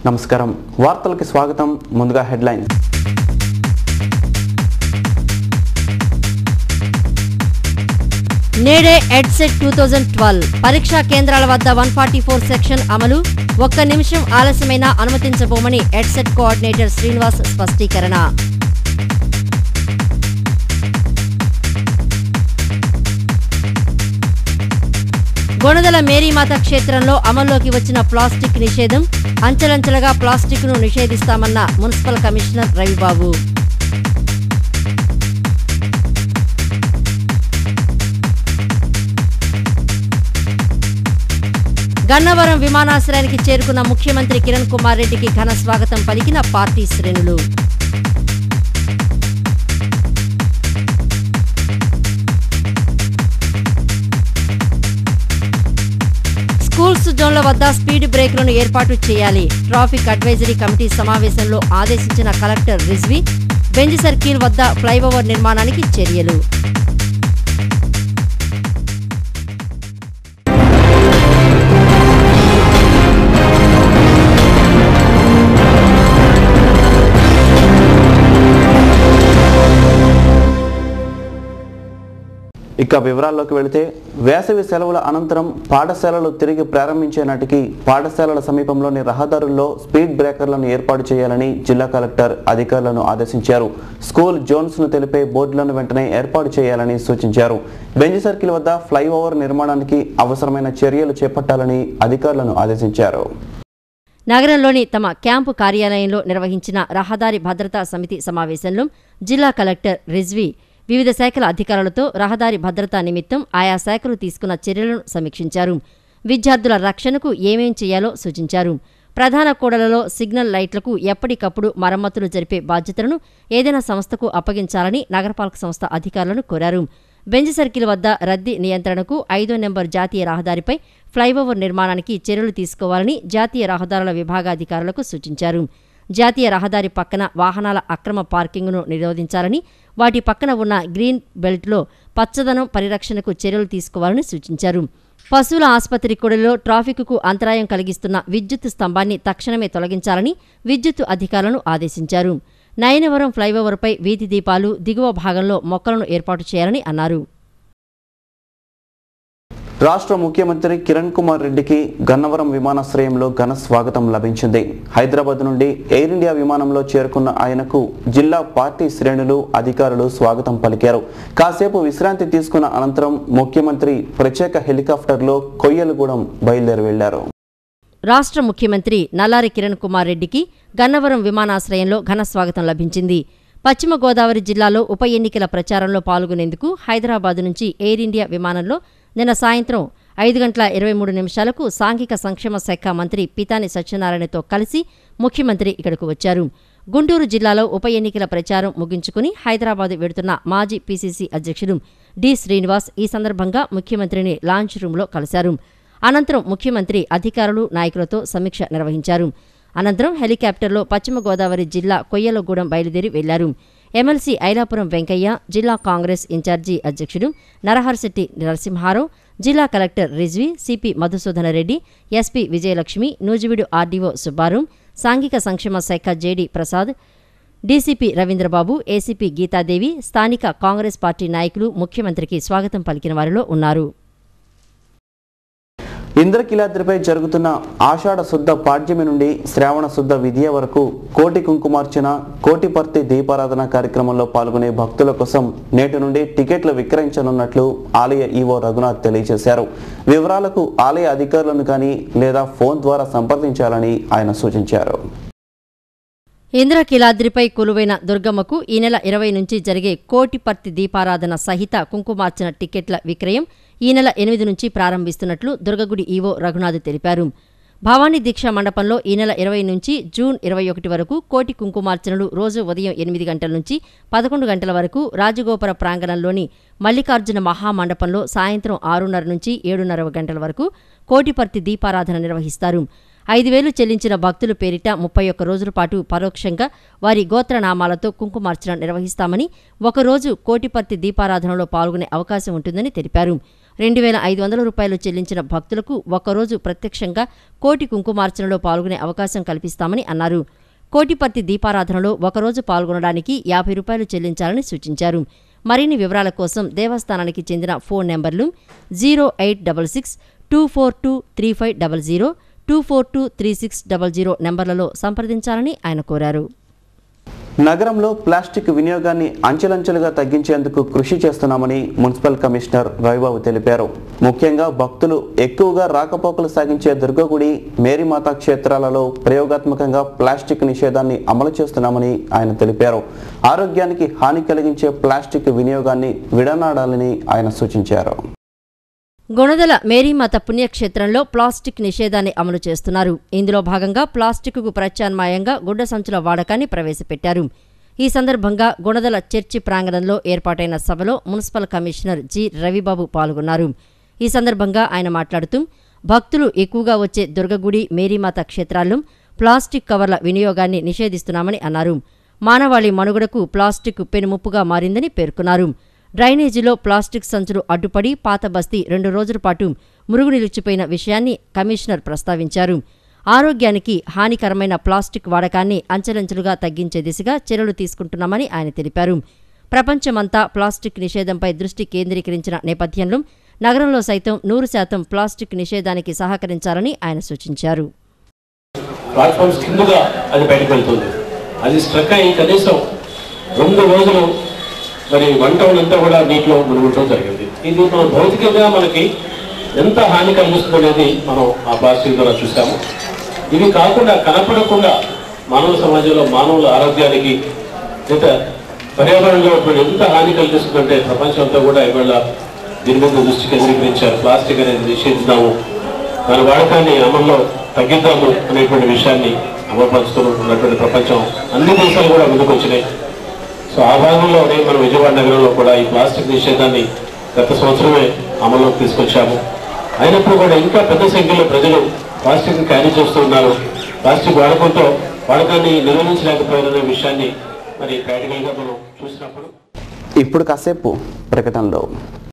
నమస్కారం వార్తలకి స్వాగతం ముందుగా హెడ్లైన్స్ నేడే ఎడ్సెట్ టూ థౌజండ్ ట్వెల్వ్ పరీక్షా కేంద్రాల వద్ద వన్ ఫార్టీ ఫోర్ సెక్షన్ అమలు ఒక్క నిమిషం ఆలస్యమైనా అనుమతించబోమని ఎడ్సెట్ కోఆర్డినేటర్ శ్రీనివాస్ స్పష్టీకరణ గొణదల మేరీమాత క్షేత్రంలో అమల్లోకి వచ్చిన ప్లాస్టిక్ నిషేధం అంచెలంచెలుగా ప్లాస్టిక్ ను నిషేధిస్తామన్న మున్సిపల్ కమిషనర్ రవిబాబు గన్నవరం విమానాశ్రయానికి చేరుకున్న ముఖ్యమంత్రి కిరణ్ కుమార్ రెడ్డికి ఘన స్వాగతం పలికిన పార్టీ శ్రేణులు స్కూల్స్ జోన్ల వద్ద స్పీడ్ బ్రేక్లను ఏర్పాటు చేయాలి ట్రాఫిక్ అడ్వైజరీ కమిటీ సమావేశంలో ఆదేశించిన కలెక్టర్ రిజ్వీ బెంజ్ సర్కిల్ వద్ద ఫ్లైఓవర్ నిర్మాణానికి చర్యలు ఇక వివరాల్లోకి వెళితే వేసవి సెలవుల అనంతరం పాఠశాలలు తిరిగి ప్రారంభించే నాటికి పాఠశాలల సమీపంలోని రహదారుల్లో స్పీడ్ బ్రేకర్లను ఏర్పాటు చేయాలని జిల్లా కలెక్టర్ అధికారులను ఆదేశించారు స్కూల్ జోన్స్ ను తెలిపే బోర్డులను వెంటనే ఏర్పాటు చేయాలని సూచించారు బెంజ్ సర్కిల్ వద్ద ఫ్లైఓవర్ నిర్మాణానికి అవసరమైన చర్యలు చేపట్టాలని అధికారులను ఆదేశించారు నగరంలోని తమ క్యాంపు కార్యాలయంలో నిర్వహించిన రహదారి భద్రతా సమితి సమావేశంలో జిల్లా కలెక్టర్ రిజ్వీ వివిధ శాఖల అధికారులతో రహదారి భద్రతా నిమిత్తం ఆయా శాఖలు తీసుకున్న చర్యలను సమీక్షించారు విద్యార్థుల రక్షణకు ఏమేం చేయాలో సూచించారు ప్రధాన కూడలలో సిగ్నల్ లైట్లకు ఎప్పటికప్పుడు మరమ్మతులు జరిపే బాధ్యతలను ఏదైనా సంస్థకు అప్పగించాలని నగరపాలక సంస్థ అధికారులను కోరారు బెంజ్ సర్కిల్ వద్ద రద్దీ నియంత్రణకు ఐదో నెంబర్ జాతీయ రహదారిపై ఫ్లైఓవర్ నిర్మాణానికి చర్యలు తీసుకోవాలని జాతీయ రహదారుల విభాగాధికారులకు సూచించారు జాతీయ రహదారి పక్కన వాహనాల అక్రమ పార్కింగ్ను నిరోధించాలని వాటి పక్కన ఉన్న గ్రీన్ బెల్ట్లో పచ్చదనం పరిరక్షణకు చర్యలు తీసుకోవాలని సూచించారు పశువుల ఆసుపత్రి కూడలిలో ట్రాఫిక్కు అంతరాయం కలిగిస్తున్న విద్యుత్ స్తంభాన్ని తక్షణమే తొలగించాలని విద్యుత్ అధికారులను ఆదేశించారు నయనవరం ఫ్లైఓవర్పై వీధి దీపాలు దిగువ భాగంలో మొక్కలను ఏర్పాటు చేయాలని అన్నారు రాష్ట్ర ముఖ్యమంత్రి కిరణ్ కుమార్ రెడ్డికి గన్నవరం విమానాశ్రయంలో ఘన స్వాగతం లభించింది హైదరాబాద్ నుండి ఎయిర్ ఇండియా విమానంలో చేరుకున్న ఆయనకు జిల్లా పార్టీ శ్రేణులు అధికారులు స్వాగతం పలికారు కాసేపు విశ్రాంతి తీసుకున్న అనంతరం ముఖ్యమంత్రి ప్రత్యేక హెలికాప్టర్లో కొయ్యలగూడెం బయలుదేరి వెళ్లారు రాష్ట్ర ముఖ్యమంత్రి నల్లారి కిరణ్ కుమార్ రెడ్డికి గన్నవరం విమానాశ్రయంలో ఘన స్వాగతం లభించింది పశ్చిమ గోదావరి జిల్లాలో ఉప ఎన్నికల ప్రచారంలో పాల్గొనేందుకు హైదరాబాద్ నుంచి ఎయిర్ ఇండియా విమానంలో నిన్న సాయంత్రం ఐదు గంటల ఇరవై మూడు నిమిషాలకు సాంఘిక సంక్షేమ శాఖ మంత్రి పితాని సత్యనారాయణతో కలిసి ముఖ్యమంత్రి ఇక్కడకు వచ్చారు గుంటూరు జిల్లాలో ఉప ఎన్నికల ప్రచారం ముగించుకుని హైదరాబాద్ వెడుతున్న మాజీ పీసీసీ అధ్యక్షుడు డి శ్రీనివాస్ ఈ సందర్భంగా ముఖ్యమంత్రిని లాంచ్ రూంలో కలిశారు అనంతరం ముఖ్యమంత్రి అధికారులు నాయకులతో సమీక్ష నిర్వహించారు అనంతరం హెలికాప్టర్లో పశ్చిమ గోదావరి జిల్లా కొయ్యలగూడెం బయలుదేరి వెళ్లారు ఎమ్మెల్సీ ఐలాపురం వెంకయ్య జిల్లా కాంగ్రెస్ ఇన్ఛార్జి అధ్యక్షుడు నరహర్శెట్టి నరసింహారావు జిల్లా collector Rizvi CP Madhusudanareddy SP Vijayalakshmi Nuzvid RDO Subbarao సాంఘిక సంక్షేమ శాఖ JD Prasad DCP Ravindrababu ACP Geetadevi స్థానిక కాంగ్రెస్ పార్టీ నాయకులు ముఖ్యమంత్రికి స్వాగతం పలికిన వారిలో ఉన్నారు ఇంద్రకీలాద్రిపై జరుగుతున్న ఆషాఢ శుద్ధ పాడ్యమి నుండి శ్రావణ శుద్ధ విధియ వరకు కోటి కుంకుమార్చన కోటిపర్తి దీపారాధన కార్యక్రమంలో పాల్గొనే భక్తుల కోసం నేటి నుండి టికెట్లు విక్రయించనున్నట్లు ఆలయ ఈవో రఘునాథ్ తెలియజేశారు వివరాలకు ఆలయ అధికారులను కానీ లేదా ఫోన్ ద్వారా సంప్రదించాలని ఆయన సూచించారు ఇంద్రకీలాద్రిపై కొలువైన దుర్గమ్మకు ఈ నెల ఇరవై నుంచి జరిగే కోటిపర్తి దీపారాధన సహిత కుంకుమార్చన టికెట్ల విక్రయం ఈ నెల ఎనిమిది నుంచి ప్రారంభిస్తున్నట్లు దుర్గగుడి ఈవో రఘునాథ్ తెలిపారు భవానీ దీక్ష మండపంలో ఈ నెల ఇరవై నుంచి జూన్ ఇరవై ఒకటి వరకు కోటి కుంకుమార్చనలు రోజు ఉదయం ఎనిమిది గంటల నుంచి పదకొండు గంటల వరకు రాజగోపుర ప్రాంగణంలోని మల్లికార్జున మహామండపంలో సాయంత్రం ఆరున్నర నుంచి ఏడున్నర గంటల వరకు కోటిపర్తి దీపారాధన నిర్వహిస్తారు ఐదు వేలు చెల్లించిన భక్తుల పేరిట ముప్పై ఒక్క రోజుల పాటు పరోక్షంగా వారి గోత్రనామాలతో కుంకుమార్చన నిర్వహిస్తామని ఒకరోజు కోటిపర్తి దీపారాధనలో పాల్గొనే అవకాశం ఉంటుందని తెలిపారు రెండు వేల ఐదు వందల రూపాయలు చెల్లించిన భక్తులకు ఒక్కరోజు ప్రత్యక్షంగా కోటి కుంకుమార్చనలో పాల్గొనే అవకాశం కల్పిస్తామని అన్నారు కోటిపర్తి దీపారాధనలో ఒకరోజు పాల్గొనడానికి యాభై రూపాయలు చెల్లించాలని సూచించారు మరిన్ని వివరాల కోసం దేవస్థానానికి చెందిన ఫోన్ నెంబర్లు zero eight double six two four two three five double zero two four two three six double zero నెంబర్లలో సంప్రదించాలని ఆయన కోరారు నగరంలో ప్లాస్టిక్ వినియోగాన్ని అంచెలంచెలుగా తగ్గించేందుకు కృషి చేస్తున్నామని మున్సిపల్ కమిషనర్ రవిబాబు తెలిపారు ముఖ్యంగా భక్తులు ఎక్కువగా రాకపోకలు సాగించే దుర్గగుడి మేరీమాతా క్షేత్రాలలో ప్రయోగాత్మకంగా ప్లాస్టిక్ నిషేధాన్ని అమలు చేస్తున్నామని ఆయన తెలిపారు ఆరోగ్యానికి హాని కలిగించే ప్లాస్టిక్ వినియోగాన్ని విడనాడాలని ఆయన సూచించారు గుణదల మేరీమాత పుణ్యక్షేత్రంలో ప్లాస్టిక్ నిషేధాన్ని అమలు చేస్తున్నారు ఇందులో భాగంగా ప్లాస్టిక్కు ప్రత్యామ్నాయంగా గుడ్డ సంచుల వాడకాన్ని ప్రవేశపెట్టారు ఈ సందర్భంగా గుణదల చర్చి ప్రాంగణంలో ఏర్పాటైన సభలో మున్సిపల్ కమిషనర్ జి రవిబాబు పాల్గొన్నారు ఈ సందర్భంగా ఆయన మాట్లాడుతూ భక్తులు ఎక్కువగా వచ్చే దుర్గగుడి మేరీమాత క్షేత్రాల్లో ప్లాస్టిక్ కవర్ల వినియోగాన్ని నిషేధిస్తున్నామని అన్నారు మానవాళి మనుగడకు ప్లాస్టిక్ పెనుముప్పుగా మారిందని పేర్కొన్నారు డ్రైనేజీలో ప్లాస్టిక్ సంచులు అడ్డుపడి పాత బస్తీ రెండు రోజుల పాటు మురుగు నిలిచిపోయిన విషయాన్ని కమిషనర్ ప్రస్తావించారు ఆరోగ్యానికి హానికరమైన ప్లాస్టిక్ వాడకాన్ని అంచెలంచెలుగా తగ్గించే దిశగా చర్యలు తీసుకుంటున్నామని ఆయన తెలిపారు ప్రపంచమంతా ప్లాస్టిక్ నిషేధంపై దృష్టి కేంద్రీకరించిన నేపథ్యంలో నగరంలో సైతం నూరు శాతం ప్లాస్టిక్ నిషేధానికి సహకరించాలని ఆయన సూచించారు ప్లాట్ఫామ్స్ కిందగా అది బయటకు వెళ్తుంది అది స్ట్రక్ అయ్యి కనీసం రెండు రోజులు మరి వన్ టౌన్ అంతా కూడా నీటిలో మునుగడం జరిగింది ఇది మన భౌతికంగా మనకి ఎంత హాని కలిగిస్తుంది అనేది మనం ఆ ప్లాస్టిక్ ద్వారా చూసాము ఇవి కాకుండా కనపడకుండా మానవ సమాజంలో మానవుల ఆరోగ్యానికి లేదా పర్యావరణంలో ఇప్పుడు ఎంత హాని కలిగిస్తుందంటే ప్రపంచం అంతా కూడా ఇవాళ దీని మీద దృష్టి కేంద్రీకరించారు ప్లాస్టిక్ అనేది నిషేధిద్దాము దాని వాడకాన్ని అమల్లో తగ్గిద్దాము అనేటువంటి విషయాన్ని అమలుపరుస్తున్నటువంటి ప్రపంచం అన్ని దేశాలు కూడా ముందుకు వచ్చినాయి సో ఆ భాగంలోనే మన విజయవాడ నగరంలో కూడా ఈ ప్లాస్టిక్ నిషేధాన్ని గత సంవత్సరమే అమల్లోకి తీసుకొచ్చాము అయినప్పుడు కూడా ఇంకా పెద్ద సంఖ్యలో ప్రజలు ప్లాస్టిక్ క్యారీ చేస్తూ ఉన్నారు ప్లాస్టిక్ వాడకంతో వాడకాన్ని నిర్వహించలేకపోయారనే విషయాన్ని మరి ప్రాక్టికల్గా మనం చూసినప్పుడు ఇప్పుడు కాసేపు ప్రకటనలో